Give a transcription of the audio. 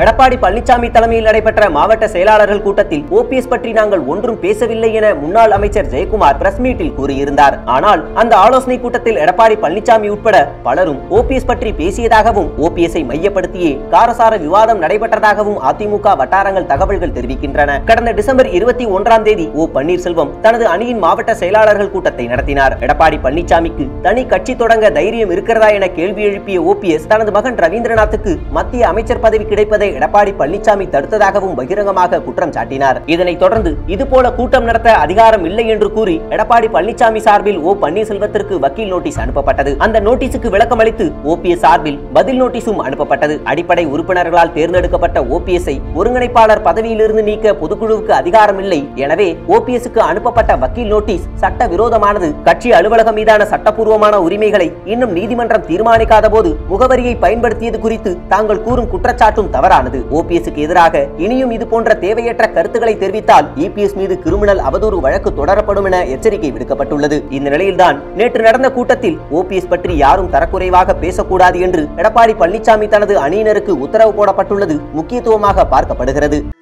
எடப்பாடி பழனிசாமி தலைமையில் நடைபெற்ற மாவட்ட செயலாளர்கள் கூட்டத்தில் ஓபிஎஸ் பற்றி நாங்கள் ஒன்றும் பேசவில்லை என முன்னாள் அமைச்சர் ஜெயக்குமார் பிரஸ் மீட்டில் கூறியிருந்தார் ஆனால் அந்த ஆலோசனை கூட்டத்தில் எடப்பாடி பழனிசாமி உட்பட பலரும் ஓபிஎஸ் பற்றி பேசியதாகவும் ஓபிஎஸ்ஐ மையப்படுத்தியே காரசார விவாதம் நடைபெற்றதாகவும் அதிமுக வட்டாரங்கள் தகவல்கள் தெரிவிக்கின்றன கடந்த டிசம்பர் இருபத்தி ஒன்றாம் தேதி ஓ பன்னீர்செல்வம் தனது அணியின் மாவட்ட செயலாளர்கள் கூட்டத்தை நடத்தினார் எடப்பாடி பழனிசாமிக்கு தனி கட்சி தொடங்க தைரியம் இருக்கிறதா என கேள்வி எழுப்பிய ஓபிஎஸ் தனது மகன் ரவீந்திரநாத்துக்கு மத்திய அமைச்சர் பதவி கிடைப்பதை எடப்பாடி பழனிசாமி தடுத்ததாகவும் பகிரங்கமாக குற்றம் சாட்டினார் இதனைத் தொடர்ந்து இதுபோல கூட்டம் நடத்த அதிகாரம் இல்லை என்று கூறி எடப்பாடி பழனிசாமி சார்பில் ஓ பன்னீர்செல்வத்திற்கு வக்கீல் நோட்டீஸ் அனுப்பப்பட்டது அந்த நோட்டீஸுக்கு விளக்கம் அளித்து ஓபிஎஸ் சார்பில் பதில் நோட்டீஸும் அனுப்பப்பட்டது அடிப்படை உறுப்பினர்களால் தேர்ந்தெடுக்கப்பட்ட ஓபிஎஸ்ஐ ஒருங்கிணைப்பாளர் பதவியிலிருந்து நீக்க பொதுக்குழுவுக்கு அதிகாரம் இல்லை எனவே ஓபிஎஸ்க்கு அனுப்பப்பட்ட வக்கீல் நோட்டீஸ் சட்ட விரோதமானது கட்சி அலுவலகம் மீதான சட்டப்பூர்வமான உரிமைகளை இன்னும் நீதிமன்றம் தீர்மானிக்காத போது முகவரியை பயன்படுத்தியது குறித்து தாங்கள் கூறும் குற்றச்சாட்டும் தவறானது ஓபிஎஸ்க்கு எதிராக இனியும் இது போன்ற தேவையற்ற கருத்துக்களை தெரிவித்தால் இபிஎஸ் மீது கிரிமினல் அவதூறு வழக்கு தொடரப்படும் என எச்சரிக்கை விடுக்கப்பட்டுள்ளது இந்த நிலையில்தான் நேற்று நடந்த கூட்டத்தில் ஓபிஎஸ் பற்றி யாரும் தரக்குறைவாக பேசக்கூடாது என்று எடப்பாடி பழனிசாமி தனது அணியினருக்கு உத்தரவு போடப்பட்டுள்ளது முக்கியத்துவமாக பார்க்கப்படுகிறது